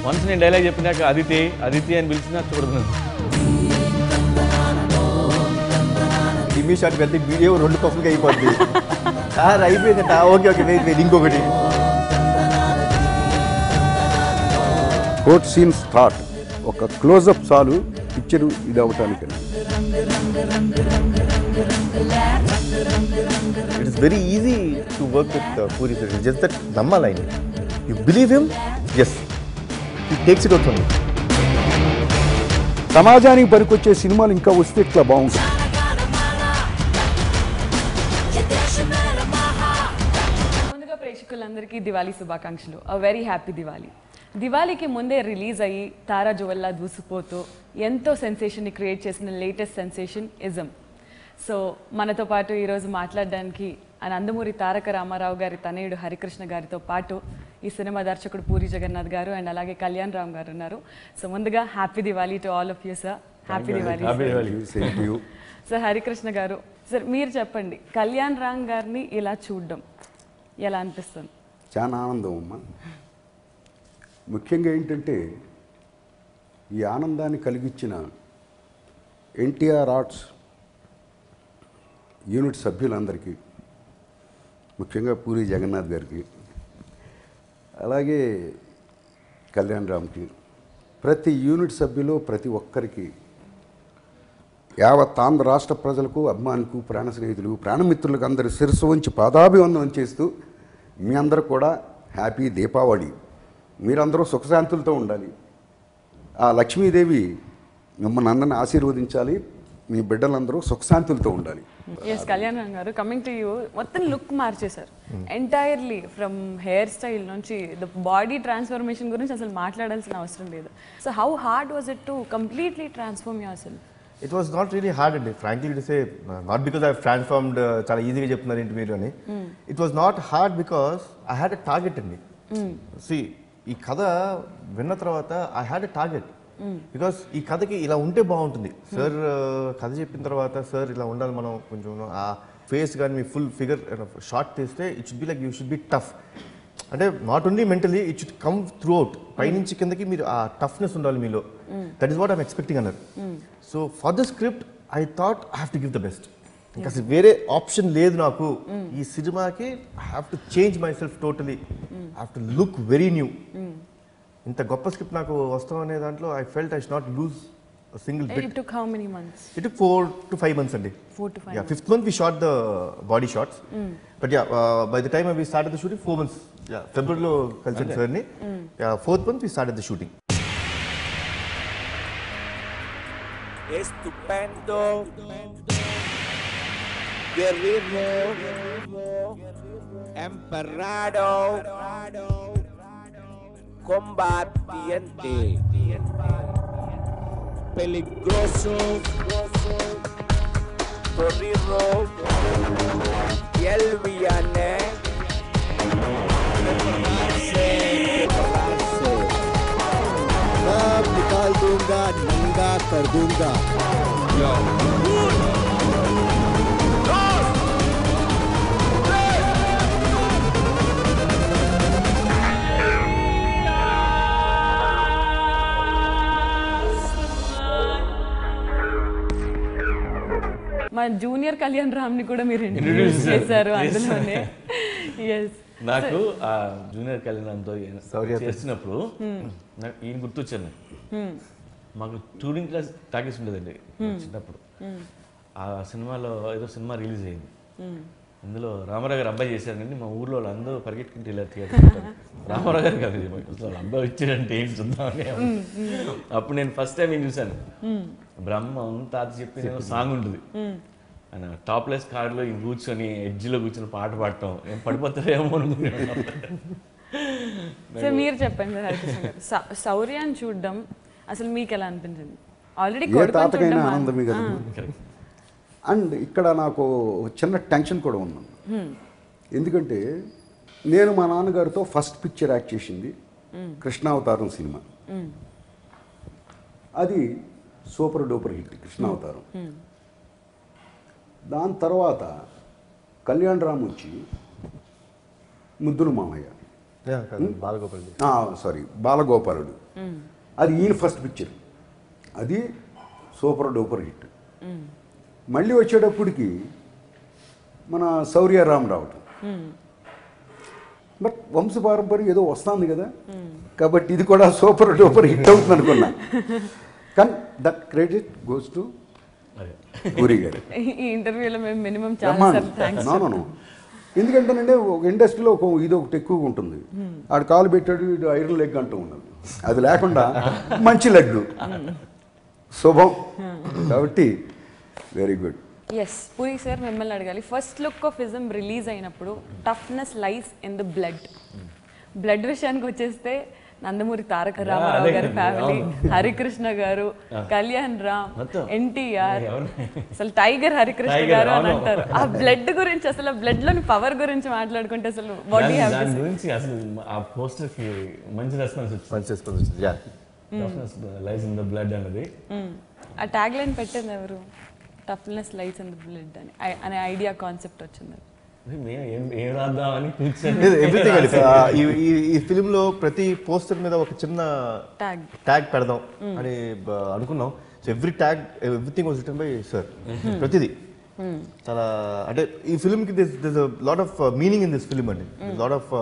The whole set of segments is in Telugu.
వన్స్ నేను డైలాగ్ చెప్పినాక అదితి అదితి అని పిలిచినా చూడదు టిమ్మీ షాట్ వెళ్తే వీడియో రెండు పప్పులుగా అయిపోద్ది సార్ అయిపోయిందట ఓకే ఓకే వెయిట్ వెయిట్ ఇంకొకటి కోర్ట్ సీన్ స్టార్ట్ ఒక క్లోజప్ చాలు పిక్చర్ ఇది అవటానికి it is very easy to work with Puri sir just that నమ్మాలి ఆయన you believe him yes he takes it out from సమాజానికి పనికొచ్చే సినిమాలు ఇంకా వస్తే ఇట్లా బాగుంటుంది ముందుగా ప్రేక్షకులందరికీ దివాళీ శుభాకాంక్షలు అ వెరీ హ్యాపీ దివాళీ దివాళీకి ముందే రిలీజ్ అయ్యి తారా జువల్లా దూసిపోతూ ఎంతో సెన్సేషన్ని క్రియేట్ చేసిన లేటెస్ట్ సెన్సేషన్ ఇజం సో మనతో పాటు ఈరోజు మాట్లాడడానికి ఆ నందమూరి తారక రామారావు గారి తనయుడు హరికృష్ణ గారితో పాటు ఈ సినిమా దర్శకుడు పూరి జగన్నాథ్ గారు అండ్ అలాగే కళ్యాణ్ రామ్ గారు ఉన్నారు సో ముందుగా happy Diwali to all of you sir happy Diwali happy Diwali Same to you. Sir Harikrishna garu sir మీరు చెప్పండి కళ్యాణ్ రామ్ గారిని ఇలా చూడడం ఎలా అనిపిస్తుంది చాలా ఆనందం అమ్మా ముఖ్యంగా ఏంటంటే ఈ ఆనందాన్ని కలిగించిన ఎన్టీఆర్ ఆర్ట్స్ యూనిట్ సభ్యులందరికీ ముఖ్యంగా పూరి జగన్నాథ్ గారికి అలాగే కళ్యాణ్ రామ్కి ప్రతి యూనిట్ సభ్యులు ప్రతి ఒక్కరికి యావత్ ఆంధ్ర రాష్ట్ర ప్రజలకు అభిమానులకు ప్రాణ స్నేహితులు ప్రాణమిత్రులకు అందరి శిరస్సు వంచి పాదాభివందనం చేస్తూ మీ అందరూ కూడా హ్యాపీ దీపావళి మీరందరూ సుఖశాంతులతో ఉండాలి ఆ లక్ష్మీదేవి మిమ్మల్ని అందరిని ఆశీర్వదించాలి మీ బిడ్డలందరూ సుఖశాంతులతో ఉండాలి yes Kalyan Ram garu coming to you మొత్తం లుక్ మార్చేశారు ఎంటైర్లీ ఫ్రమ్ హెయిర్ స్టైల్ నుంచి ద బాడీ ట్రాన్స్ఫర్మేషన్ గురించి అసలు మాట్లాడాల్సిన అవసరం లేదు so how hard was it to completely transform yourself it was not really hard అండి frankly to say not because I transformed చాలా ఈజీగా చెప్తున్నారు ఏంటి మీరు అని it was not hard because I had a target అండి సి ఈ కథ విన్న తర్వాత I had a target because ఈ కథకి ఇలా ఉంటే బాగుంటుంది సార్ కథ చెప్పిన తర్వాత సార్ ఇలా ఉండాలి మనం కొంచెం ఆ ఫేస్ కానీ మీ ఫుల్ ఫిగర్ షార్ట్ తీస్తే it should be like you should be tough అంటే not only mentally it should come throughout పైనుంచి కిందకి మీరు ఆ టఫ్నెస్ ఉండాలి మీలో that is what I'm expecting అన్నారు so for the script I thought I have to give the best ఇంకా అసలు వేరే ఆప్షన్ లేదు నాకు ఈ సినిమాకి I have to change myself totally I have to look very new ఇంత గొప్ప స్క్రిప్ట్ నాకు వస్తాం అనే దాంట్లో I felt I should not lose single bit it took how many months it four to five months అండి four to five Yeah, fifth month we shot the body shots. But yeah, uh, by the time we started the shooting, four months. Yeah, February లో కలిసాను సార్ ని Yeah, fourth month we started the shooting. estupendo, guerrero, emperrado, combatiente, peligroso, torrido y el villane. Prepararse, prepararse. सब निकाल दूंगा नंगा कर दूंगा మా జూనియర్ కళ్యాణ్ రామ్ ని కూడా మీరు Introduce ఇంట్రడ్యూస్ చేశారు. చేశారు Yes. అందులోనే ఎస్ నాకు ఆ జూనియర్ కళ్యాణ్తో Sorry, చేసినప్పుడు నాకు ఈయన గుర్తొచ్చాను నాకు. మాకు టూరింగ్ క్లాస్ టాకీస్ ఉండేదండి చిన్నప్పుడు ఆ సినిమాలో ఏదో సినిమా రిలీజ్ అయింది ఇందులో రామారావు గారు అబ్బాయి చేశారు కానీ మా ఊర్లో వాళ్ళు అందరూ పరిగెట్టుకుంటూ వెళ్ళారు థియేటర్ రామారావు గారు కాదు ఇది మాకు అసలు వాళ్ళ అబ్బాయి వచ్చాడంటే ఏంటి చూద్దామని అప్పుడు నేను ఫస్ట్ టైం ఏం చూశాను బ్రహ్మం తాత చెప్పిన సాంగ్ ఉంటుంది ఆయన టాప్లెస్ కార్లో ఈ కూర్చొని ఎడ్జ్లో కూర్చొని పాట పాడటం ఏం పడిపోతారేమో అనుకున్నాను సో మీరు చెప్పండి సార్ హరికృష్ణ గారు సౌ- శౌర్యాన్ని చూడడం అసలు మీకు ఎలా అనిపించింది ఆల్రెడీ ఏ తాతకైనా ఆనందమే కదా అండ్ ఇక్కడ నాకు ఒక చిన్న టెన్షన్ కూడా ఉన్నాను ఎందుకంటే నేను మా నాన్నగారితో ఫస్ట్ పిక్చర్ యాక్ట్ చేసింది కృష్ణావతారం సినిమా అది సూపర్ డూపర్ హిట్ కృష్ణావతారం దాని తర్వాత కళ్యాణ్ రామ్ వచ్చి ముద్దుల మామయ్య Yeah, కాదు, బాలగోపాల్ జీ. సారీ బాలగోపాలుడు అది ఈయన ఫస్ట్ పిక్చర్ అది సూపర్ డూపర్ హిట్ మళ్ళీ వచ్చేటప్పటికి మన శౌర్యరామ్ రావటం బట్ వంశపారంపర్యం ఏదో వస్తుంది కదా కాబట్టి ఇది కూడా సూపర్ డూపర్ హిట్ అవుతుంది అనుకున్నా కానీ దట్ క్రెడిట్ గోస్ టు అదే పూరి గారు ఈ ఇంటర్వ్యూలో మేము మినిమం చాలా బ్రహ్మాండం. సార్లు థ్యాంక్స్ No, no, no. ఎందుకంటేనంటే ఒక ఇండస్ట్రీలో ఒక ఇది ఒకటి ఎక్కువగా ఉంటుంది ఆడు కాలు పెట్టాడు ఇటు ఐరన్ లెగ్ అంటూ ఉన్నది అది లేకుండా మంచి లెగ్ శుభం కాబట్టి very good yes Puri sir మిమ్మల్ని అడగాలి first look of Ism release అయినప్పుడు toughness lies in the blood blood విషయానికి వచ్చేస్తే నందమూరి తారక రామారావు అదే గారి కదా, ఫ్యామిలీ అవును. హరికృష్ణ గారు కళ్యాణ్ రామ్ మొత్తం. ఎన్టీఆర్ ఎవరు? అసలు టైగర్ హరికృష్ణ Tiger, గారు అని అవును. అంటారు ఆ బ్లడ్ గురించి అసలు ఆ బ్లడ్ లోని పవర్ గురించి మాట్లాడుకుంటే అసలు వాట్ దాని- హ్యావ్ దాని గురించి అసలు ఆ పోస్టర్ కి మంచి రెస్పాన్స్ వచ్చింది మంచి response వచ్చింది. Yeah. Lies in the blood అన్నది ఆ ట్యాగ్ లైన్ పెట్టింది ఎవరు toughness lies in the blood అని ఐ- అనే ఐడియా కాన్సెప్ట్ వచ్చింది అది మేము ఏం ఏం రాద్దామని కూర్చొని లేదు ఎవ్రీథింగ్ అండి ఆ, ఈ ఈ- ఈ ఫిల్మ్ లో ప్రతి పోస్టర్ మీద ఒక చిన్న ట్యాగ్ ట్యాగ్ పెడదాం అని బ- అనుకున్నాం so every tag everything was written by sir ప్రతిదీ చాలా అంటే ఈ ఫిల్మ్ కి this this lot of meaning in this film అండి లాట్ ఆఫ్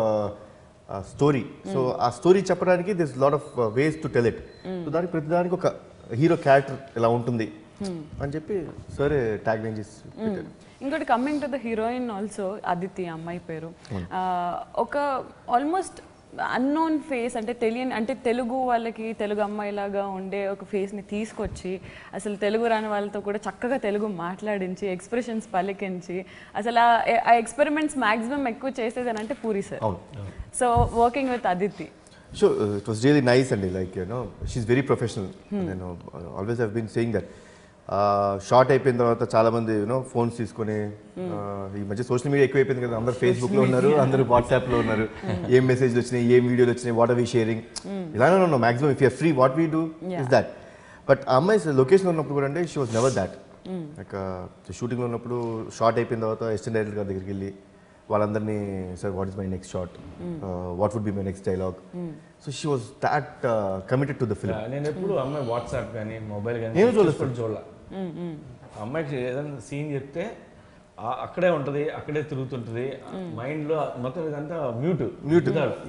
స్టోరీ సో ఆ స్టోరీ చెప్పడానికి this lot of ways to tell it so దానికి ప్రతి దానికి ఒక హీరో క్యారెక్టర్ ఇలా ఉంటుంది అని చెప్పి సరే ట్యాగ్ నేమ్ చేసి పెట్టారు ఇంకోటి coming to the heroine also Aditi అమ్మాయి పేరు ఆ, ఒక ఆల్మోస్ట్ అన్నోన్ ఫేస్ అంటే తెలియని అంటే తెలుగు వాళ్ళకి తెలుగు అమ్మాయిలాగా ఉండే ఒక ఫేస్ని తీసుకొచ్చి అసలు తెలుగు రాని వాళ్ళతో కూడా చక్కగా తెలుగు మాట్లాడించి ఎక్స్ప్రెషన్స్ పలికించి అసలు ఆ- ఆ ఎక్స్పెరిమెంట్స్ మాక్సిమం ఎక్కువ చేసేది అని అంటే పూరి సార్ అవును so working with Aditi so it was really nice అండి like you know she very professional నేను always have been saying that shot అయిపోయిన తర్వాత చాలా మంది యూనో ఫోన్స్ తీసుకొని uh, ఈ మధ్య సోషల్ మీడియా ఎక్కువైపోయింది కదా అందరు ఫేస్బుక్ లో ఉన్నారు అందరూ వాట్సాప్ లో ఉన్నారు ఏం మెసేజ్లు వచ్చినాయి ఏం వీడియోలు వచ్చినాయి వాట్ ఆర్ వీ షేరింగ్ ఇలానే ఉన్నాం maximum if you're free what we do is that but ఆ అమ్మాయి లొకేషన్ ఉన్నప్పుడు కూడా అంటే she was never that like షూటింగ్లో ఉన్నప్పుడు షార్ట్ అయిపోయిన తర్వాత అసిస్టెంట్ డైరెక్టర్ గారి దగ్గరికి వెళ్ళి వాళ్ళందరినీ sir what is my next shot what would be my next dialogue so she was that committed to the film నేను ఎప్పుడు అమ్మాయి వాట్సాప్ కానీ మొబైల్ కానీ నేను చూడలేదు చూసుకొని చూడాల అమ్మాయికి ఏదైనా సీన్ చెప్తే ఆ- అక్కడే ఉంటది అక్కడే తిరుగుతుంటది మైండ్ లో మొత్తం ఇదంతా మ్యూట్ మ్యూట్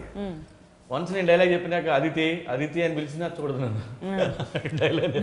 వన్స్ నేను డైలాగ్ చెప్పినాక అదితి అదితి అని పిలిచినా చూడదు నన్ను డైలాగ్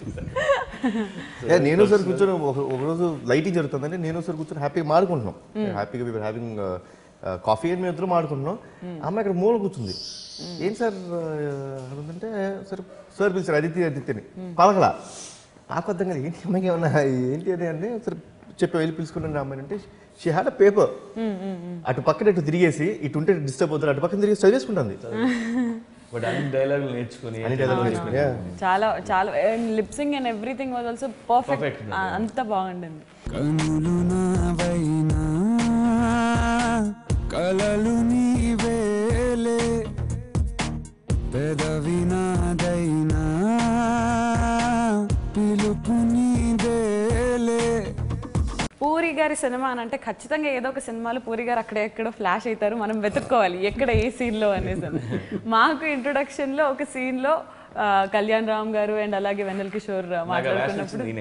నేను సార్ కూర్చొని ఒక ఒక రోజు లైటింగ్ జరుగుతుందంటే నేను సార్ కూర్చొని హ్యాపీగా మాడుకుంటున్నాం హ్యాపీగా వీఆర్ హ్యావింగ్ కాఫీ అని మేము ఇద్దరు మాడుకుంటున్నాం అమ్మాయి ఇక్కడ మూల కూర్చుంది ఏం సార్ అంటే సార్ సార్ పిలిచారు అదితి అదితి అని పలకలా నాకు అర్థం కాదు ఏంటి అమ్మాయికి ఏమన్నా ఏంటి అని అంటే సార్ చెప్పి వెళ్ళి పిలుచుకున్నాను అమ్మాయి అంటే షీ హ్యాడ్ అ పేపర్ అటు పక్కన ఇటు తిరిగేసి ఇటు ఉంటే డిస్టర్బ్ అవుతారు అటు పక్కన తిరిగి చదివేసుకుంటుంది బట్ అన్ని డైలాగులు నేర్చుకుని అన్ని dialogue నేర్చుకుని, yeah. చాలా చాలా lip sync and everything was also perfect Perfect. అంత బాగుండింది కనులు నావైనా కలలు నీవేలే పెదవి నాదైనా పిలుపు నీదేలే పూరి గారి సినిమా అని అంటే ఖచ్చితంగా ఏదో ఒక సినిమాలో పూరి గారు అక్కడ ఎక్కడో ఫ్లాష్ అవుతారు మనం వెతుక్కోవాలి ఎక్కడ ఏ scene లో అనేసి అని. మాకు introduction లో ఒక scene లో ఆ, కళ్యాణ్ రామ్ గారు అండ్ అలాగే వెన్నెల కిషోర్ నాకు ఆ మాట్లాడుకున్నప్పుడు నేనే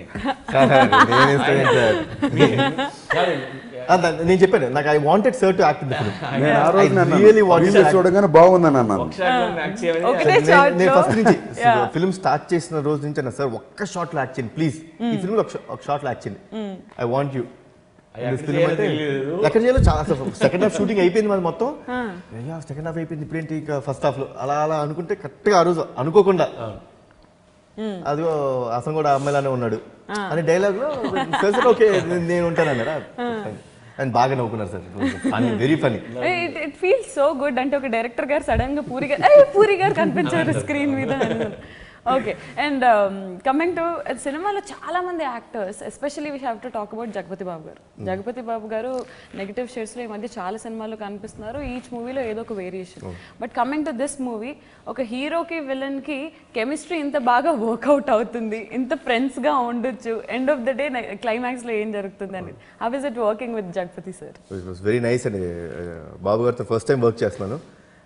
కాదు, నేను చెప్పాను నాకు I wanted sir to act in the నేను ఆ రోజు ఫిల్మ్ రియలీ రీల్స్ చూడగానే బాగుందని అన్నాను ఒక షాట్ లో యాక్ట్ చేయమని ఒకటే shot నేను లో- ఫస్ట్ నుంచి Yeah. ఫిల్మ్ స్టార్ట్ చేసిన రోజు నుంచి అన్న సార్ ఒక్క షాట్ లో యాక్ట్ చేయండి ప్లీజ్ ఈ ఫిల్మ్ లో ఒక షాట్ లో యాక్ట్ చేయండి ఐ వాంట్ యూ అది ఎక్కడ చేయాలో తెలియదు. ఎక్కడ చేయాలో చాలా సెకండ్ హాఫ్ షూటింగ్ అయిపోయింది మాది మొత్తం అయ్యా సెకండ్ హాఫ్ అయిపోయింది ఇప్పుడేంటి ఇక ఫస్ట్ హాఫ్ లో అలా అలా అనుకుంటే కరెక్ట్ గా ఆ రోజు అనుకోకుండా అదిగో అసలు కూడా అమ్మాయిలానే ఉన్నాడు అని డైలాగ్ లో సార్ ఓకే నేను ఉంటాను అన్నారా అండ్ బాగా నవ్వుకున్నారు sir funny very funny it it feel so good అంటే ఒక డైరెక్టర్ గారు సడన్ గా పూరి గారు "ఏయ్, పూరి గారు కనిపించారు స్క్రీన్ మీద ఓకే అండ్ కమింగ్ టు సినిమాలో చాలా మంది actors especially we have to talk about Jagapathi Babu garu Jagapathi Babu గారు నెగిటివ్ షేడ్స్లో ఈ మధ్య చాలా సినిమాల్లో కనిపిస్తున్నారు ఈచ్ మూవీలో ఏదో ఒక variation but coming to this movie ఒక హీరోకి విలన్కి కెమిస్ట్రీ ఇంత బాగా వర్కౌట్ అవుతుంది ఇంత ఫ్రెండ్స్గా ఉండొచ్చు ఎండ్ ఆఫ్ ద డే క్లైమాక్స్లో ఏం జరుగుతుంది అనేది how is it working with Jagapathi sir it was very nice అండి బాబు గారితో ఫస్ట్ టైం వర్క్ చేస్తున్నాను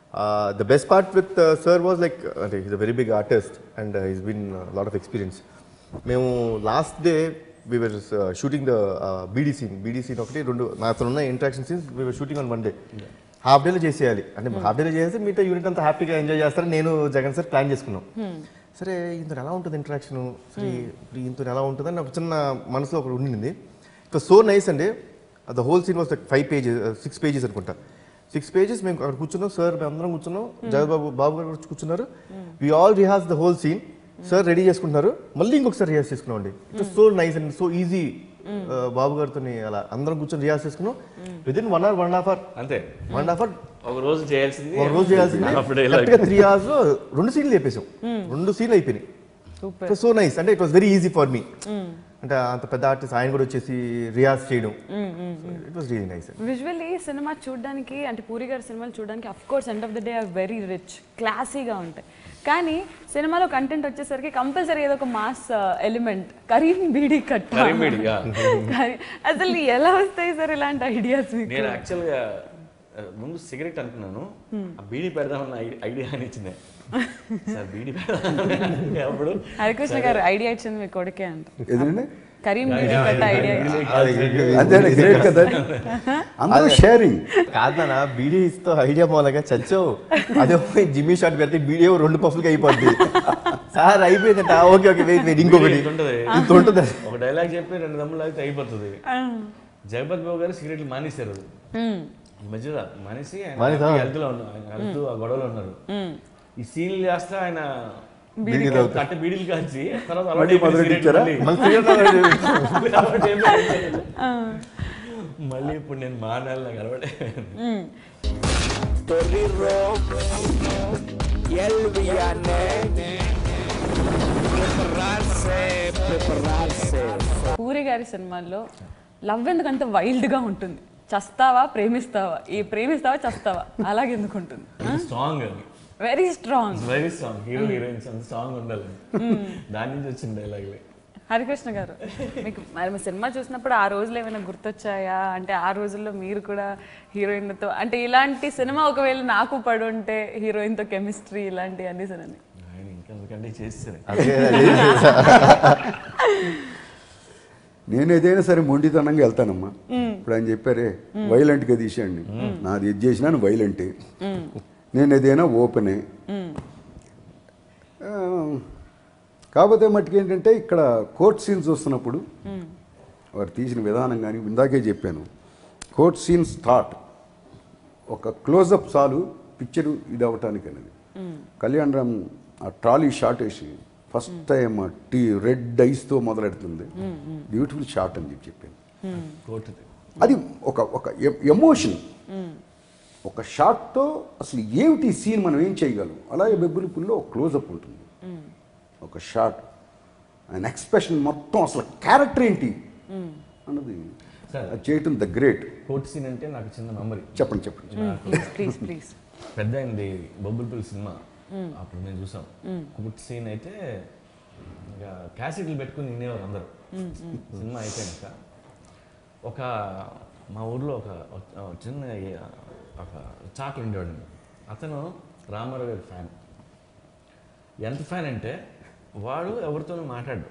the best part with sir was like అంటే is a very big artist and is been lot of experience మేము last day we were shooting the beedi scene beedi scene ఒకటి రెండు నాతో ఉన్న interaction scenes we were shooting on one day half డేలో చేసేయాలి అంటే హాఫ్ డేలో చేస్తే మిగతా యూనిట్ అంతా హ్యాపీగా ఎంజాయ్ చేస్తారని నేను జగన్ సార్ ప్లాన్ చేసుకున్నాం సరే ఇంత ఎలా ఉంటుంది ఇంటరాక్షన్ సరే ఇప్పుడు ఇంత ఎలా ఉంటుందని ఒక చిన్న మనసులో ఒకటి ఉండింది ఇక సో నైస్ అండి the whole scene was five pages six pages అనుకుంటా సిక్స్ పేజెస్ మేము అక్కడ కూర్చున్నాం సార్ మేము అందరం కూర్చున్నాం జగబాబు బాబు గారు కూడా కూర్చున్నారు we all rehearse the whole scene sir ready చేసుకుంటున్నారు మళ్ళీ ఇంకొకసారి రిహార్స్ చేసుకున్నాం అండి it so nice and so easy Babu గారితో అలా అందరం కూర్చొని రిహార్స్ చేసుకున్నాం with in one hour one half hour అంతే వన్ హాఫ్ అవర్ ఒక రోజు చేయాల్సింది ఒక రోజు చేయాల్సింది అప్పుడే కరెక్ట్గా త్రీ అవర్స్ రెండు సీన్లు చెప్పేసాం రెండు సీన్లు అయిపోయినాయి సూపర్ సో నైస్ అంటే it was very easy for me అంటే అంత పెద్ద ఆర్టిస్ట్ ఆయన కూడా వచ్చేసి రియాజ్ చేయడం it was really nice visually సినిమా చూడడానికి అంటే పూరి గారి సినిమాలు చూడడానికి of course end of the day are very rich క్లాసీగా ఉంటాయి కానీ సినిమాలో కంటెంట్ వచ్చేసరికి కంపల్సరీ ఏదో ఒక mass element Karim beedi cut Karim beedi, yeah. అసలు ఎలా వస్తాయి సార్ ఇలాంటి ఐడియాస్ మీకు నేను యాక్చువల్గా ఆ, ముందు సిగరెట్ అనుకున్నాను ఆ బీడీ పెడదామన్న ఐ- ఐడియా అని ఇచ్చింది సార్ బీడీ పెడదామని అప్పుడు హరికృష్ణ గారు ఐడియా ఇచ్చింది మీ కొడుకే అంట ఎదురండి కరీం బీడీ కట్ ఐడియా అదే గ్రేట్ కదా అందరూ షేరింగ్ కాదు నాన్న బీడీ ఇస్తో ఐడియా మూలంగా చచ్చావు అదే పోయి జిమ్మీ షాట్ పెడితే బీడీ రెండు పఫ్లుగా అయిపోద్ది సార్ అయిపోయిందంట ఆ, ఓకే ఓకే వెయిట్ వెయిట్ ఇంకొకటి ఇంత ఉంటది. ఇంత ఉంటుంది ఒక డైలాగ్ చెప్పి రెండు దమ్ములు అయితే అయిపోతుంది జగపతి బాబు గారు సిగరెట్లు మానేశారు ఈ మధ్య మానేసి మానేసా? హెల్త్ లో ఉన్నారు ఆయన హెల్త్ ఆ గొడవలో ఉన్నారు ఈ సీన్లు చేస్తే ఆయన బీడీ తాగుతారు. కట్ట బీడీలు కాల్చి తర్వాత మళ్ళీ అలవాటు అయిపోయింది మొదలెట్టించారా? సిగరెట్ మళ్ళీ cigarette తాగాడు. మళ్ళీ అలవాటు అయిపోయింది. మళ్ళీ ఇప్పుడు నేను మానాలి నాకు అలవాటు Torrirro, y el Vianney. Prepararse, prepararse. Puri గారి సినిమాల్లో లవ్ ఎందుకంత వైల్డ్ గా ఉంటుంది చస్తావా ప్రేమిస్తావా ఈ ప్రేమిస్తావా చస్తావా అలాగే ఎందుకు ఉంటుంది స్ట్రాంగ్ అది very strong very strong hero heroines అంత స్ట్రాంగ్ ఉండాలి దాని నుంచి వచ్చిన డైలాగ్ హరికృష్ణ గారు మీకు మరి మీ సినిమా చూసినప్పుడు ఆ రోజులు ఏమైనా గుర్తొచ్చాయా అంటే ఆ రోజుల్లో మీరు కూడా హీరోయిన్లతో అంటే ఇలాంటి సినిమా ఒకవేళ నాకు పడుంటే హీరోయిన్తో కెమిస్ట్రీ ఇలాంటి అన్ని సినిమా ఆయన ఇంకా ఎందుకంటే చేస్తారు అదే అదే నేను ఏదైనా సరే మొండితనంగా వెళ్తానమ్మా ఇప్పుడు ఆయన చెప్పారే వైలెంట్గా తీసేయండి నాది ఇది చేసినా వైలెంటే నేను ఏదైనా ఓపెనే ఆ, కాకపోతే మట్టుకు ఏంటంటే ఇక్కడ కోర్ట్ సీన్స్ వస్తున్నప్పుడు వారు తీసిన విధానం కానీ ఇందాకే చెప్పాను కోర్ట్ సీన్స్ థాట్ ఒక క్లోజప్ చాలు పిక్చర్ ఇది అవ్వటానికి అనేది కళ్యాణ్ రామ్ ఆ ట్రాలీ షాట్ వేసి ఫస్ట్ టైం ఆ టీ రెడ్ ఐస్తో మొదలెడుతుంది బ్యూటిఫుల్ షాట్ అని చెప్పి చెప్పాను కోర్టుది అది ఒక ఒక ఎమోషన్ ఒక షాట్తో అసలు ఏమిటి సీన్ మనం ఏం చేయగలం అలాగే బెబ్బులి పుల్లో ఒక క్లోజప్ ఉంటుంది ఒక షాట్ ఆయన ఎక్స్ప్రెషన్ మొత్తం అసలు క్యారెక్టర్ ఏంటి అన్నది Sir. అది చేయటం ద గ్రేట్ కోర్టు సీన్ అంటే నాకు చిన్న మెమరీ చెప్పండి చెప్పండి ప్లీజ్ ప్లీజ్ ప్లీజ్ పెద్ద అయింది బొబ్బుల్పల్లి సినిమా అప్పుడు మేము చూసాం కోర్టు సీన్ అయితే ఇంకా క్యాసెట్లు పెట్టుకుని వినేవారు అందరూ సినిమా అయిపోయాక ఒక మా ఊర్లో ఒక ఒక చిన్న ఒక చాకలు ఉండేవాడు అతను రామారావు గారి ఫ్యాన్ ఎంత ఫ్యాన్ అంటే వాడు ఎవరితోనూ మాట్లాడు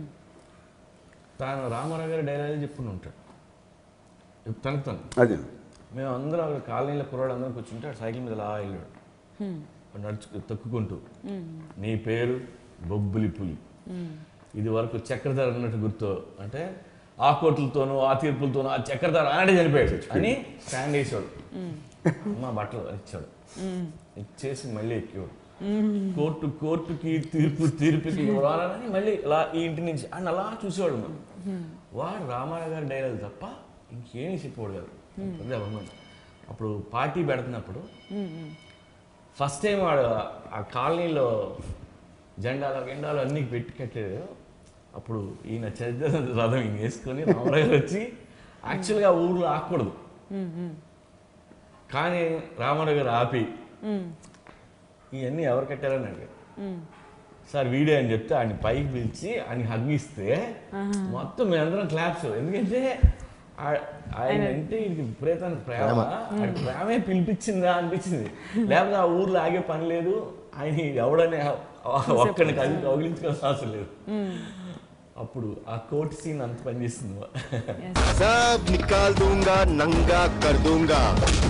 తాను రామారావు గారి డైలాగ్ చెప్పుకుని ఉంటాడు తనకు తను అదే మేము అందరం అక్కడ కాలనీలో కుర్రాడు అందరం కూర్చుంటే ఆ సైకిల్ మీద అలా వెళ్ళాడు వాడు నడుచు తొక్కుకుంటూ నీ పేరు బొబ్బులి పులి ఇది వరకు చక్రధర అన్నట్టు గుర్తు అంటే ఆ కోట్లతోనూ ఆ తీర్పులతోనూ ఆ చక్రధర ఆనాడే చనిపోయాడు అని స్టాండ్ వేసాడు మా బట్టలు ఇచ్చాడు ఇచ్చేసి మళ్ళీ ఎక్కేవాడు కోర్టు కోర్టుకి తీర్పు తీర్పుకి ఇవ్వాలని మళ్ళీ ఇలా ఈ ఇంటి నుంచి ఆయన అలా చూసేవాడు మనం వాడు రామారావు గారి డైలాగ్ తప్ప ఇంకేమీ చెప్పేవాడు కాదు అదే అభిమానం. అప్పుడు పార్టీ పెడుతున్నప్పుడు ఫస్ట్ టైం వాడు ఆ కాలనీలో జెండాలు గిండాలు అన్నీ పెట్టి కట్టాడు అప్పుడు ఈయన చరిత్ర రథం ఈయన వేసుకొని రామారావు గారు వచ్చి యాక్చువల్గా ఆ ఊర్లో ఆకూడదు కానీ రామారావు గారు ఆపి ఇవన్నీ ఎవరు కట్టారని అడిగారు సార్ వీడియో అని చెప్తే ఆయన పైకి పిలిచి ఆయన హగ్ ఇస్తే మొత్తం మేమందరం క్లాప్స్ ఎందుకంటే ఆ- ఆయన అంటే ఇది విపరీతమైన ప్రేమ ఆ ప్రేమే పిలిపించిందా అనిపించింది లేకపోతే ఆ ఊర్లో ఆగే పని లేదు ఆయన ఎవడని ఒక్కడిని కలిసి కౌగిలించుకోవాల్సిన అవసరం లేదు అప్పుడు ఆ కోర్టు సీన్ అంత పనిచేస్తుంది सब निकाल दूंगा नंगा कर दूंगा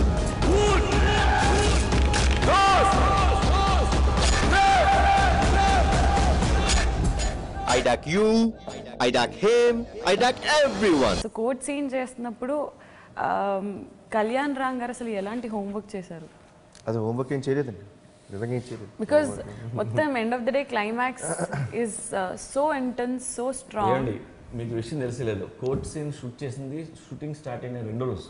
I duck you, I duck him, I duck everyone. So court scene చేస్తున్నప్పుడు ఆమ్, కళ్యాణ్ రామ్ గారు అసలు ఎలాంటి హోంవర్క్ చేశారు అది హోంవర్క్ ఏం చేయలేదండి నిజంగా ఏం చేయలేదు బికాస్ మొత్తం end of the day climax is so intense so strong ఏమండి మీకు విషయం తెలిసలేదు కోర్ట్ సీన్ షూట్ చేసింది షూటింగ్ స్టార్ట్ అయిన రెండో రోజు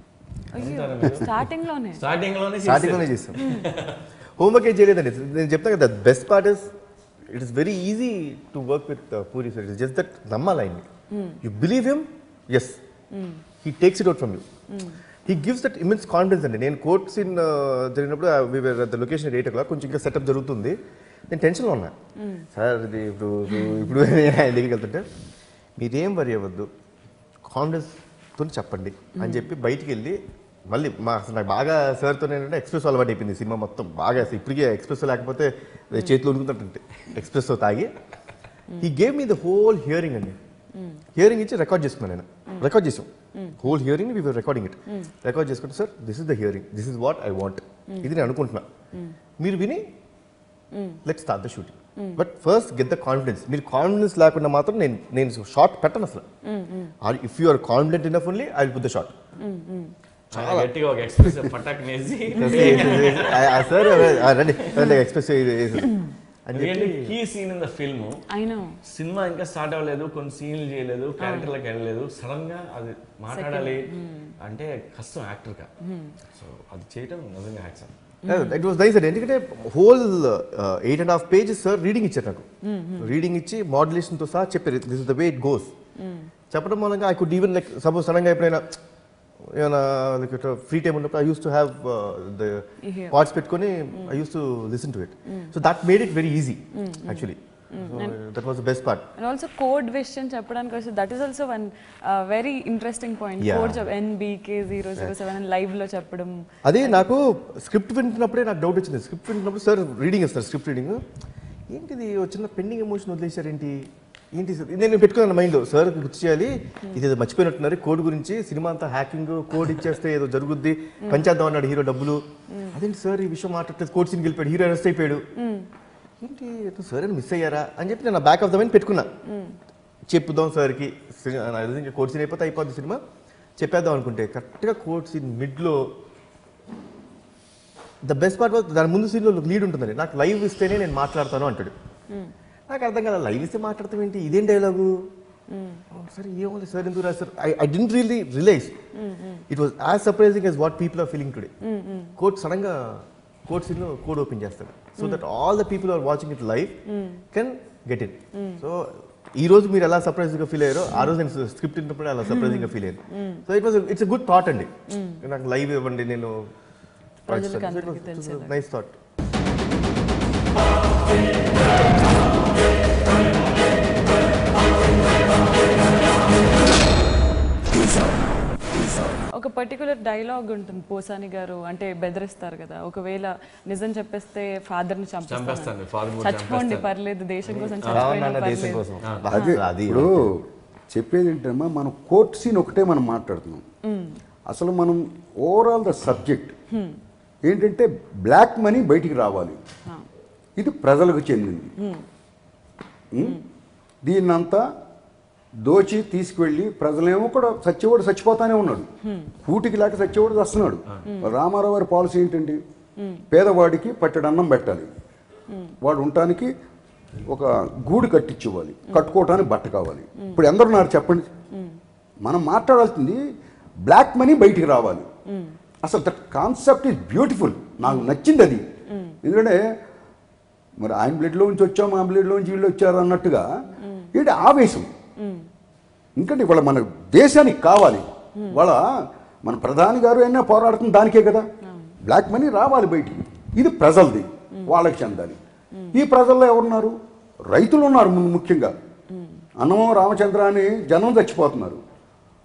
స్టార్టింగ్ లోనే స్టార్టింగ్ లోనే స్టార్టింగ్లోనే చేస్తాం హోంవర్క్ ఏం చేయలేదండి నేను చెప్తాను కదా best part is it is very easy to work with Puri sir it's just that నమ్మాలి ఆయన్ని you believe him yes he takes it out from you he gives that immense confidence అండి నేను కోర్ట్ సీన్ జరిగినప్పుడు we were the location eight o'clock కొంచెం ఇంకా సెటప్ జరుగుతుంది నేను టెన్షన్లో ఉన్నా సార్ ఇది ఇప్పుడు ఇప్పుడు- ఇప్పుడు ఆయన దగ్గరికి వెళ్తుంటే మీరేం వరి అవ్వద్దు కాన్ఫిడెన్స్తో చెప్పండి అని చెప్పి బయటికి వెళ్ళి మళ్ళీ మా అసలు నాకు బాగా సార్తో ఏంటంటే ఎక్స్ప్రెస్ అలవాటు అయిపోయింది సినిమా మొత్తం బాగా అసలు ఇప్పటికే ఎక్స్ప్రెస్ లేకపోతే చేతిలో ఉనుకుతుంటే ఎక్స్ప్రెస్తో తాగి ఈ gave me the whole hearing అండి హియరింగ్ ఇచ్చి రికార్డ్ చేసుకున్నాను నేను రికార్డ్ చేసాం whole hearing we recording it record చేసుకుంటే sir this is the hearing this is what I want ఇది నేను అనుకుంటున్నా మీరు విని let start the shooting but first get the confidence మీరు కాన్ఫిడెన్స్ లేకుండా మాత్రం నేను నేను షార్ట్ పెట్టను అసలు if you are confident enough only I will put the shot చాలా గట్టిగా ఒక ఎక్స్ప్రెస్ పటాక్ నేసి సార్ రండి రండి ఎక్స్ప్రెస్ అని ఎందుకంటే చెప్పి key scene in the film I know సినిమా ఇంకా స్టార్ట్ అవ్వలేదు కొన్ని సీన్లు చేయలేదు క్యారెక్టర్లకు వెళ్ళలేదు సడన్ గా అది మాట్లాడాలి అంటే కష్టం యాక్టర్ గా సో అది చేయటం నిజంగా యాక్షన్ ఇట్ వాస్ నైస్ అండి ఎందుకంటే whole eight and half pages sir reading ఇచ్చారు నాకు రీడింగ్ ఇచ్చి మోడ్యులేషన్తో సహా చెప్పారు this is the way it goes చెప్పడం మూలంగా I could even like suppose సడన్గా ఎప్పుడైనా ఏమైనా లైక్ ఫ్రీ టైం ఉన్నప్పుడు I use to have the You hear. Parts పెట్టుకొని I use to listen to it so that made it very easy actually that was the best part and also code విషయం చెప్పడానికి వస్తే that is also one very interesting point Yeah. Code NBK zero zero seven live లో చెప్పడం అదే నాకు స్క్రిప్ట్ వింటున్నప్పుడే నాకు డౌట్ వచ్చింది స్క్రిప్ట్ వింటున్నప్పుడు సార్ రీడింగ్ ఇస్తారు స్క్రిప్ట్ రీడింగ్ ఏంటిది ఒక చిన్న పెండింగ్ ఎమోషన్ వదిలేశారేంటి ఏంటి సార్ నేను పెట్టుకున్నాను మైండ్లో సార్ గుర్తు చేయాలి ఇది ఏదో మర్చిపోయినట్టున్నారు కోడ్ గురించి సినిమా అంతా హ్యాకింగ్ కోడ్ ఇచ్చేస్తే ఏదో జరుగుద్ది పంచేద్దాం అన్నాడు హీరో డబ్బులు అదేంటి సార్ ఈ విషయం మాట్లాడలేదు కోడ్ సీన్కి వెళ్ళిపోయాడు హీరో అరెస్ట్ అయిపోయాడు ఏంటి ఏదో సార్ అని మిస్ అయ్యారా అని చెప్పి నేను బ్యాక్ ఆఫ్ ద మైండ్ పెట్టుకున్నా చెప్పుదాం సార్కి ఇంకా కోడ్ సీన్ అయిపోతే అయిపోద్ది సినిమా చెప్పేద్దాం అనుకుంటే కరెక్ట్గా కోడ్ సీన్ మిడ్లో ద బెస్ట్ పార్ట్ వాజ్ దాని ముందు సీన్లో లీడ్ ఉంటుందండి నాకు లైవ్ ఇస్తేనే నేను మాట్లాడతాను అంటాడు నాకు అర్థం కదా లైవ్ ఇస్తే మాట్లాడతాం ఏంటి ఇదేం డైలాగు సరే ఏమో సార్ ఎందుకు రాశారు I I didn't really realise it was as surprising as what people are feeling today code సడన్గా కోడ్ సీన్లో కోడ్ ఓపెన్ చేస్తాడు so that all the people are watching it live can get it so ఈ రోజు మీరు ఎలా సర్ప్రైజింగ్ గా ఫీల్ అయ్యారో ఆ రోజు నేను స్క్రిప్ట్ విన్నప్పుడు అలా సర్ప్రైజింగ్ గా ఫీల్ అయ్యాను so it was it's good thought అండి నాకు లైవ్ ఇవ్వండి నేను ప్రజలకు అందరికీ తెలిసేలాగా. నైస్ థాట్ ఒక పర్టికులర్ డైలాగ్ ఉంటుంది పోసాని గారు అంటే బెదిరిస్తారు కదా ఒకవేళ నిజం చెప్పేస్తే ఫాదర్ ని చంపేస్తాను చంపేస్తాను, father కూడా చచ్చిపోండి చంపేస్తాను. పర్లేదు దేశం కోసం చచ్చిపోయినా అవునన్న దేశం పర్లేదు కోసం అదే అది ఇప్పుడు చెప్పేది ఏంటమ్మా మనం కోర్ట్ సీన్ ఒకటే మనం మాట్లాడుతున్నాం అసలు మనం ఓవరాల్ ద సబ్జెక్ట్ ఏంటంటే బ్లాక్ మనీ బయటికి రావాలి ఇది ప్రజలకు చెందింది ఉమ్. దీన్నంతా దోచి తీసుకువెళ్ళి ప్రజలేమో కూడా సత్యవాడు చచ్చిపోతానే ఉన్నాడు కూటికి లేక సత్యవాడు వస్తున్నాడు రామారావు గారి పాలసీ ఏంటండి పేదవాడికి పట్టెడు అన్నం పెట్టాలి వాడు ఉండటానికి ఒక గూడు కట్టించివ్వాలి కట్టుకోవటానికి బట్ట కావాలి ఇప్పుడు ఎందరున్నారు చెప్పండి మనం మాట్లాడాల్సింది బ్లాక్ మనీ బయటికి రావాలి అసలు దట్ కాన్సెప్ట్ ఈజ్ బ్యూటిఫుల్ నాకు నచ్చింది అది ఎందుకంటే మరి ఆయన బ్లడ్లో నుంచి వచ్చాం మా బ్లడ్లో నుంచి వీళ్ళు వచ్చారు అన్నట్టుగా ఏంటి ఆవేశం ఎందుకంటే ఇవాళ మన దేశానికి కావాలి వాళ్ళ మన ప్రధాని గారు అయినా పోరాడుతుంది దానికే కదా బ్లాక్ మనీ రావాలి బయటికి ఇది ప్రజలది వాళ్ళకి చెందాలి ఈ ప్రజల్లో ఎవరున్నారు రైతులు ఉన్నారు ముందు ముఖ్యంగా అన్నమో రామచంద్ర అని జనం చచ్చిపోతున్నారు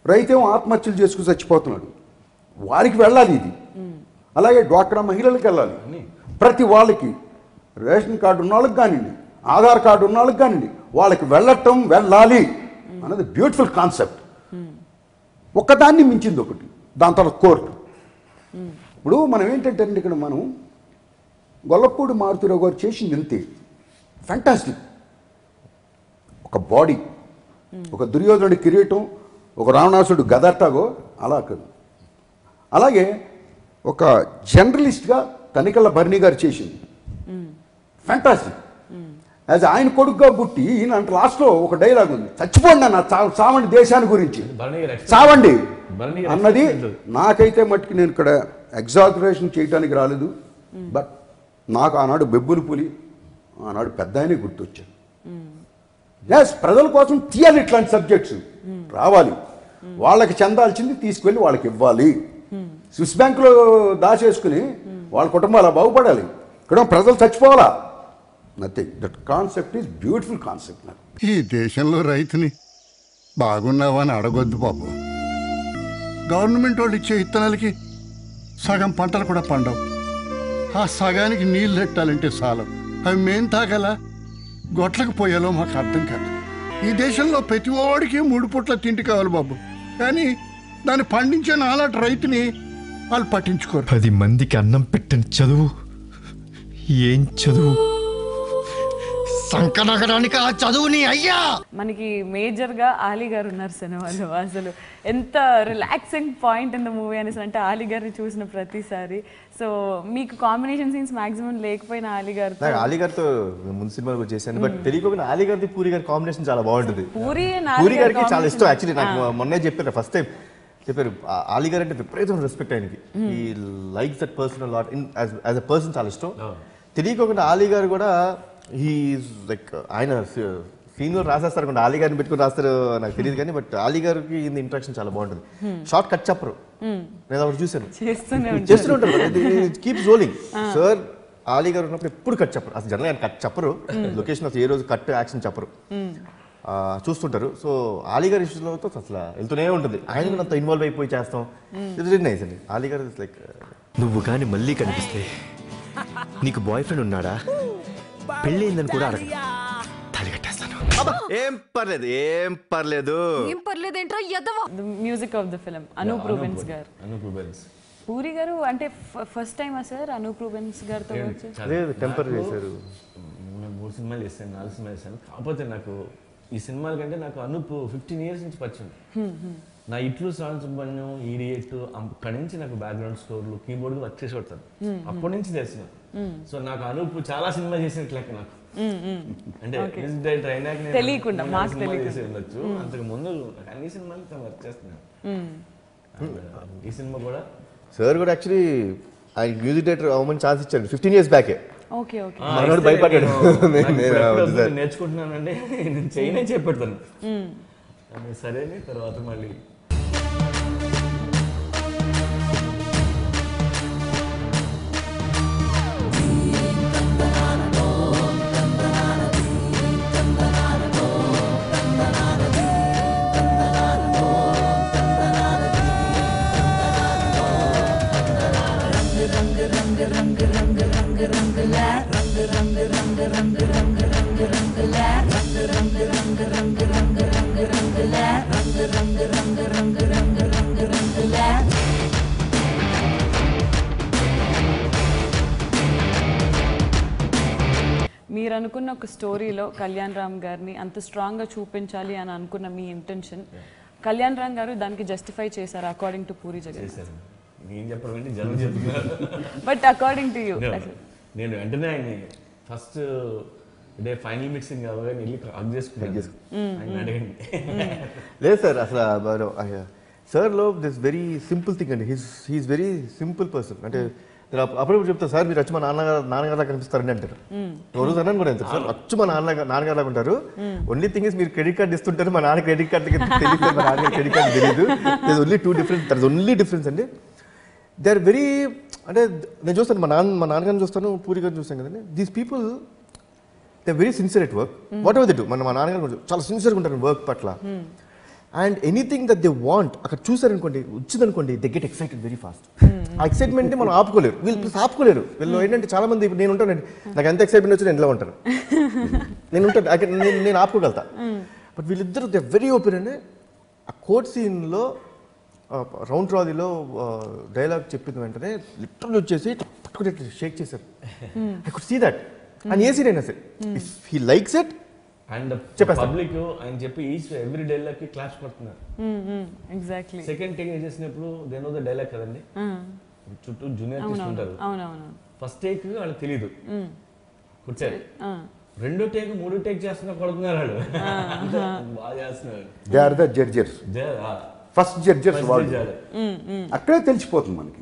రైతేమో ఆత్మహత్యలు చేసుకుని చచ్చిపోతున్నాడు వారికి వెళ్ళాలి ఇది అలాగే డ్వాక్రా మహిళలకు వెళ్ళాలి ప్రతి వాళ్ళకి రేషన్ కార్డు ఉన్న వాళ్ళకి కానివ్వండి ఆధార్ కార్డు ఉన్న వాళ్ళకి కానివ్వండి వాళ్ళకి వెళ్ళటం వెళ్ళాలి అన్నది బ్యూటిఫుల్ కాన్సెప్ట్ ఒక్కదాన్ని మించింది ఒకటి దాని తర్వాత కోర్టు ఇప్పుడు మనం ఏంటంటే అండి ఇక్కడ మనం గొల్లపూడి మారుతిరావు గారు చేసింది ఇంతే ఫ్యాంటాస్టిక్ ఒక బాడీ ఒక దుర్యోధనుడి కిరీటం ఒక రావణాసుడు గదట్టాగో అలా కాదు అలాగే ఒక జర్నలిస్ట్గా తనికల్ల భరణి గారు చేసింది ఫ్యాంటాస్టిక్ యాజ్ ఆయన కొడుకుగా పుట్టి ఈయన అంటే లాస్ట్లో ఒక డైలాగ్ ఉంది చచ్చిపోండి అన్న చా- చావండి దేశాన్ని గురించి భరణి గారు expect- చావండి భరణి గారు అన్నది expect నాకైతే మట్టుకు నేను ఇక్కడ ఎగ్జాగరేషన్ చేయడానికి రాలేదు బట్ నాకు ఆనాడు బెబ్బులు పులి ఆనాడు పెద్ద ఆయనే గుర్తొచ్చాను ఎస్ ప్రజల కోసం తీయాలి ఇట్లాంటి సబ్జెక్ట్స్ రావాలి వాళ్ళకి చెందాల్సింది తీసుకెళ్ళి వాళ్ళకి ఇవ్వాలి స్విస్ బ్యాంకులో దాచేసుకుని వాళ్ళ కుటుంబాలు బాగుపడాలి ఇక్కడ ప్రజలు చచ్చిపోవాలా nothing that concept is beautiful concept నాకు ఈ దేశంలో రైతుని బాగున్నావా అని అడగొద్దు బాబు గవర్నమెంట్ వాళ్ళు ఇచ్చే ఇత్తనాలకి సగం పంటలు కూడా పండవు ఆ సగానికి నీళ్ళు పెట్టాలంటే చాలం అవి మేం తాగల గొట్లకు పోయాలో మాకు అర్థం కాదు ఈ దేశంలో ప్రతి ఓడికి మూడు పూట్ల తిండి కావాలి బాబు కానీ దాన్ని పండించే నాలాంటి రైతుని వాళ్ళు పట్టించుకోరు పది మందికి అన్నం పెట్టని చదువు ఏం చదువు సంకనగరానికి ఆ చదువుని అయ్యా మనకి మేజర్ గా ఆలీ గారు ఉన్నారు సినిమాలో అసలు ఎంత relaxing point in the movie అనేసి అంటే ఆలీ గారిని చూసిన ప్రతిసారి సో మీకు కాంబినేషన్ సీన్స్ మాక్సిమం లేకపోయినా ఆలీ గారితో నాకు ఆలీ గారితో ముందు సినిమాలు కూడా చేశాను బట్ తెలియకుండా ఆలీ గారిది పూరి గారి కాంబినేషన్ చాలా బాగుంటుంది పూరి and ఆలీ పూరి గారి గారికి చాలా ఇష్టం combination. యాక్చువల్లీ నాకు మొన్నే చెప్పారు ఫస్ట్ టైం చెప్పారు ఆ ఆలీ గారు అంటే విపరీతం రెస్పెక్ట్ ఆయనకి ఈ like that person lot in as a person చాలా ఇష్టం తెలియకోకుండా ఆలీ గారు కూడా హీఈస్ లైక్ ఆయన సీన్ రాసేస్తారు కూడా ఆలీ గారిని పెట్టుకుని రాస్తారు నాకు తెలియదు కానీ బట్ ఆలీ గారికి ఇది ఇంట్రాక్షన్ చాలా బాగుంటుంది షార్ట్ కట్ చెప్పరు నేను ఒకటి చూశాను చేస్తూనే ఉంటారు చేస్తూనే ఉంటారు కీప్స్ రోలింగ్ సార్ ఆలీ గారు ఉన్నప్పుడు ఎప్పుడు కట్ చెప్పరు అసలు జనరల్ ఆయన కట్ చెప్పరు లొకేషన్ అసలు ఏ రోజు కట్ యాక్షన్ చెప్పరు ఆ, చూస్తుంటారు సో ఆలీ గారి ఇష్యూలో అసలు వెళ్తూనే ఉంటుంది ఆయన కూడా అంత ఇన్వాల్వ్ అయిపోయి చేస్తాం ఇది నైస్ అండి ఆలీ గారు లైక్ నువ్వు కానీ మళ్ళీ కనిపిస్తే నీకు బాయ్ ఫ్రెండ్ ఉన్నాడా పెళ్ళయిందని కూడా అడగ తాళి కట్టేస్తాను ఏం పర్లేదు ఏం పర్లేదు ఏం పర్లేదేంట్రా ఎదవా music of the film Anup Rubens garu Anup Rubens puri గారు అంటే ఫస్ట్ టైమా సార్ అనూప్ రూబెన్స్ గారితో వచ్చి లేదు టెంపర్ చేశారు నేను మూడు సినిమాలు చేశాను నాలుగు సినిమాలు చేశాను కాకపోతే నాకు ఈ సినిమాల కంటే నాకు అనూప్ ఫిఫ్టీన్ ఇయర్స్ నుంచి పరిచయం నా ఇట్లు సాంగ్ సుబ్రహ్మణ్యం ఈడియట్ అక్కడి నుంచి నాకు బ్యాక్గ్రౌండ్ స్కోర్లు కీబోర్డ్ వర్క్ చేసి కొడతాను అప్పటి నుంచి తెలిసిన సో నాకు అనూప్ చాలా సినిమా చేసినట్టు లెక్క నాకు అంటే మ్యూజిక్ డైరెక్టర్ అయినాక నేను తెలియకుండా, నేను మాకు సినిమా తెలియకుండా. చేసి ఉండొచ్చు అంతకు ముందు నాకు అన్ని సినిమాలు వర్క్ చేస్తున్నాను And ఈ సినిమా కూడా సార్ కూడా యాక్చువల్లీ ఆయన మ్యూజిక్ డైరెక్టర్ అవ్వమని ఛాన్స్ ఇచ్చారు ఫిఫ్టీన్ ఇయర్స్ బ్యాకే ఓకే ఓకే ఆ, మనోడు ఇస్తే భయపడ్డాడు. నేను- నేను- నాకు నేను ఇప్పుడు ఎప్పుడు వద్దు సార్. నేర్చుకుంటున్నానంటే నేను చేయనే చెప్పెడతాను అని సరే అని తర్వాత మళ్ళీ మీరు అనుకున్న ఒక స్టోరీలో కళ్యాణ్ రామ్ గారిని అంత స్ట్రాంగ్గా చూపించాలి అని అనుకున్న మీ ఇంటెన్షన్ కళ్యాణ్ రామ్ గారు దానికి జస్టిఫై చేశారు అకార్డింగ్ టు పూరి జగన్ చేశాను నేను చెప్పడం ఏంటి జనం చెప్తున్నారు బట్ అకార్డింగ్ టు యూ నేను వెంటనే ఆయన ఫస్ట్ డే ఫైనల్ మిక్సింగ్ అవగానే వెళ్ళి హగ్ చేసుకున్నాను ఆయన అడగండి లేదు సార్ అసలు సార్లో దిస్ వెరీ సింపుల్ థింగ్ అండి he's he's very simple person అంటే నేను అప్పు- అప్పుడప్పుడు చెప్తాను సార్ మీరు వచ్చి మా నాన్నగారు నాన్నగారు లాగా కనిపిస్తారని అంటారు రోజు అన్నాను కూడా అంటారు సార్ వచ్చి మా నాన్న నాన్నగారు లాగా ఉంటారు ఓన్లీ థింగ్ ఇస్ మీరు క్రెడిట్ కార్డ్ ఇస్తుంటారు మా నాన్న క్రెడిట్ కార్డ్ తెలియదు మా నాన్న క్రెడిట్ కార్డ్ తెలియదు there only two difference there only difference అండి దే ఆర్ వెరీ అంటే నేను చూస్తాను మా నాన్న మా నాన్నగారిని చూస్తాను పూరి గారిని చూస్తాను కదండి these people they very sincere at work whatever they do మన మా నాన్నగారు కూడా చాలా సిన్సియర్గా ఉంటారు వర్క్ పట్ల and anything that they want అక్కడ చూసారనుకోండి వచ్చిందనుకోండి they get excited very fast ఆ ఎక్సైట్మెంట్ మనం ఆపుకోలేరు వీళ్ళు ప్లస్ ఆపుకోలేరు వీళ్ళు ఏంటంటే చాలా మంది ఇప్పుడు నేను ఉంటాను నాకు ఎంత ఎక్సైట్మెంట్ వచ్చి నేను ఇలా ఉంటాను నేను ఉంటాను I can- నేను నేను ఆపుకోగలుగుతా బట్ వీళ్ళిద్దరు దే వెరీ ఓపెన్ అండి ఆ కోర్ట్ సీన్లో రౌండ్ రాదీలో డైలాగ్ చెప్పిన వెంటనే లిటరల్ వచ్చేసి పట్టుకుని షేక్ చేశారు I could see that and a scene అయినా సరే if he likes it and చెప్పేస్తాను. పబ్లిక్ ఆయన చెప్పి ఈచ్ ఎవ్రీ డైలాగ్కి క్లాప్స్ కొడుతున్నారు ఎగ్జాక్ట్లీ సెకండ్ టేక్ చేసినప్పుడు దేనో ద డైలాగ్ కదండి చుట్టూ జూనియర్ తీసుకుంటారు అవునవును ఫస్ట్ టేక్ వాళ్ళకి తెలియదు కూర్చారు రెండో టేక్ మూడో టేక్ చేస్తున్నా కొడుతున్నారు వాళ్ళు అంతే, బాగా చేస్తున్నారు దే ఆర్ ద జడ్జర్స్ జ- ఆ, ఫస్ట్ జడ్జర్స్ first వాళ్ళు చేయాలి. అక్కడే తెలిసిపోతుంది మనకి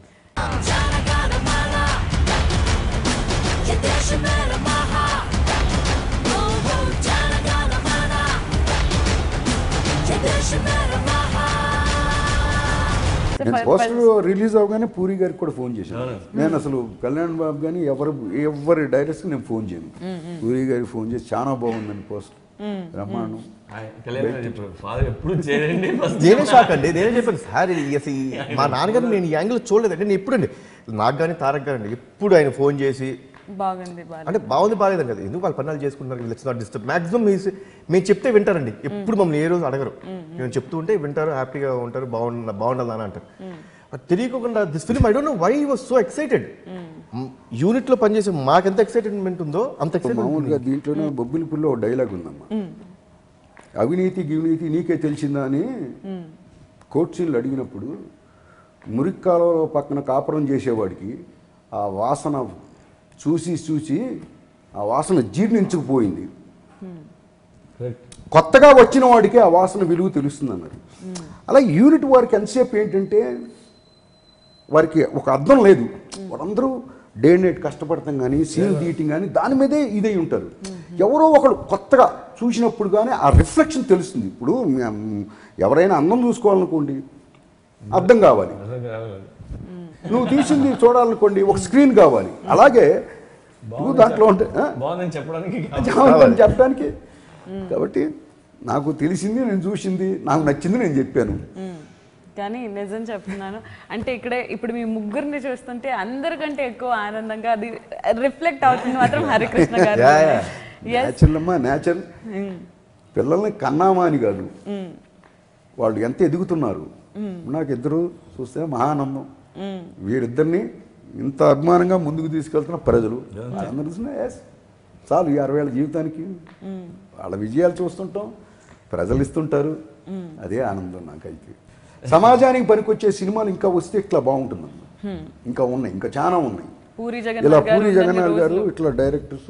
నేను పోస్టర్ రిలీజ్ అవగానే పూరి గారికి కూడా ఫోన్ చేశాను నేను అసలు కళ్యాణ్ బాబు కానీ ఎవరు ఎవరి డైరెక్ట్స్కి నేను ఫోన్ చేయను పూరి గారికి ఫోన్ చేసి చాలా బాగుందండి పోస్టర్ బ్రహ్మాండం ఆయన కళ్యాణ్ గారు చెప్పారు ఫాదర్ ఎప్పుడు చేయండి ఫస్ట్ నేనే షాక్ అండి నేనే చెప్పాను సార్ ఇది అసలు ఈ- మా నాన్నగారు నేను ఈ యాంగిల్ చూడలేదండి నేను ఎప్పుడండి నాకు కానీ తారక్ గారు అండి ఎప్పుడు ఆయన ఫోన్ చేసి బాగుంది బాగా అంటే బాగుంది బాగాలేదని కదా ఎందుకు వాళ్ళు పన్నాలు చేసుకుంటున్నారు లెట్స్ నాట్ డిస్టర్బ్ మాక్సిమం మేము చెప్తే వింటారండి ఎప్పుడు మమ్మల్ని ఏ రోజు అడగరు మేము చెప్తూ ఉంటే వింటారు హ్యాపీగా ఉంటారు బాగుండ బాగుండాలని అంటారు అది తెలియకుండా this film I don't know why was so excited unit లో పనిచేసే మాకు ఎంత ఎక్సైటెడ్మెంట్ ఉందో అంత ఎక్సైటెడ్ మామూలుగా దీంట్లోనే బొబ్బిలిపుల్లో ఒక డైలాగ్ ఉందమ్మా అవినీతి గివినీతి నీకే తెలిసిందా అని కోర్ట్ సీన్లు అడిగినప్పుడు మురిక్కాలలో పక్కన కాపురం చేసేవాడికి ఆ వాసన చూసి చూసి ఆ వాసన జీర్ణించుకుపోయింది కొత్తగా వచ్చిన వాడికి ఆ వాసన విలువ తెలుస్తుంది అన్నారు అలా యూనిట్ వారికి ఎంతసేపు ఏంటంటే వారికి ఒక అర్థం లేదు వాళ్ళందరూ డే నైట్ కష్టపడతాం కానీ సీన్ తీయటం కానీ దాని మీదే ఇదై ఉంటారు ఎవరో ఒకడు కొత్తగా చూసినప్పుడు కానీ ఆ రిఫ్లెక్షన్ తెలుస్తుంది ఇప్పుడు మ్, ఎవరైనా అందం చూసుకోవాలనుకోండి అర్థం కావాలి నువ్వు తీసింది చూడాలనుకోండి ఒక స్క్రీన్ కావాలి అలాగే నువ్వు దాంట్లో ఉంటే ఆ? బాగుందని చెప్పడానికి కావాలని చెప్పడానికి కాబట్టి నాకు తెలిసింది నేను చూసింది నాకు నచ్చింది నేను చెప్పాను కానీ నిజం చెప్తున్నాను అంటే ఇక్కడే ఇప్పుడు మీ ముగ్గురిని చూస్తుంటే అందరికంటే ఎక్కువ ఆనందంగా అది రిఫ్లెక్ట్ అవుతుంది మాత్రం హరికృష్ణ గారు Yeah, yeah. Yes. నేచురల్ అమ్మా నేచర్ పిల్లల్ని కన్నామా అని కాదు వాళ్ళు ఎంత ఎదుగుతున్నారు నాకు ఇద్దరు చూస్తే మహానందం వీరిద్దరిని ఇంత అభిమానంగా ముందుకు తీసుకెళ్తున్న ప్రజలు అందరూ చూసినా, yes, చాలు ఈ అరవై ఏళ్ళ జీవితానికి వాళ్ళ విజయాలు చూస్తుంటాం ప్రజలు ఇస్తుంటారు అదే ఆనందం నాకైతే సమాజానికి పనికొచ్చే సినిమాలు ఇంకా వస్తే ఇట్లా బాగుంటుందమ్మా ఇంకా ఉన్నాయి ఇంకా చాలా ఉన్నాయి పూరి ఇలా జగన్నాథ్ గారు పూరి ఉన్నన్ని జగన్నాథ్ గారు రోజులు ఇట్లా డైరెక్టర్స్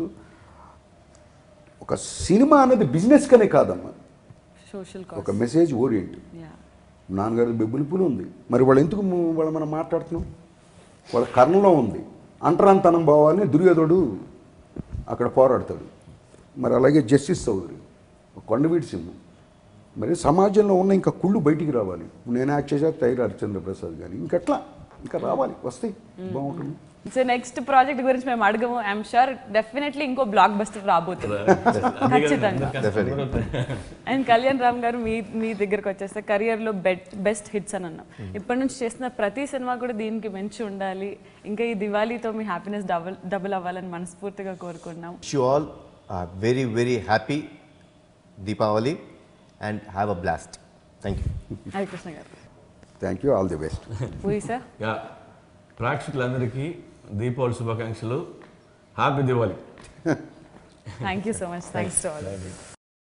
ఒక సినిమా అనేది బిజినెస్ కనే కాదమ్మా సోషల్ ఒక మెసేజ్ ఓరియంట్ నాన్నగారి బెబ్బులిపులు ఉంది మరి వాళ్ళు ఎందుకు ము- వాళ్ళు మనం మాట్లాడుతున్నాం వాళ్ళ కర్ణంలో ఉంది అంటరాంతనం భావాన్ని దుర్యోధుడు అక్కడ పోరాడతాడు మరి అలాగే జస్టిస్ చౌదరి కొండవీటి సింహం మరి సమాజంలో ఉన్న ఇంకా కుళ్ళు బయటికి రావాలి నేను యాక్ట్ చేసా తైరు హరిచంద్ర ప్రసాద్ కానీ ఇంకట్లా ఇంకా రావాలి వస్తాయి బాగుంటుంది సో నెక్స్ట్ ప్రాజెక్ట్ గురించి మేము అడగము ఐఎమ్ షూర్ డెఫినెట్లీ ఇంకో బ్లాక్ బస్టర్ రాబోతుంది ఖచ్చితంగా అండ్ కళ్యాణ్ రామ్ గారు మీ మీ దగ్గరకు వచ్చేస్తే కెరియర్లో బెట్ బెస్ట్ హిట్స్ అని అన్నాం ఇప్పటి నుంచి చేసిన ప్రతి సినిమా కూడా దీనికి మంచి ఉండాలి ఇంకా ఈ దివాళీతో మీ హ్యాపీనెస్ డబుల్ డబుల్ అవ్వాలని మనస్ఫూర్తిగా కోరుకున్నాం wish you all very very happy Deepavali and have a blast thank you Harikrishna garu thank you all the best Puri sir yeah ప్రేక్షకులందరికీ దీపావళి శుభాకాంక్షలు happy Diwali thank you so much thanks to all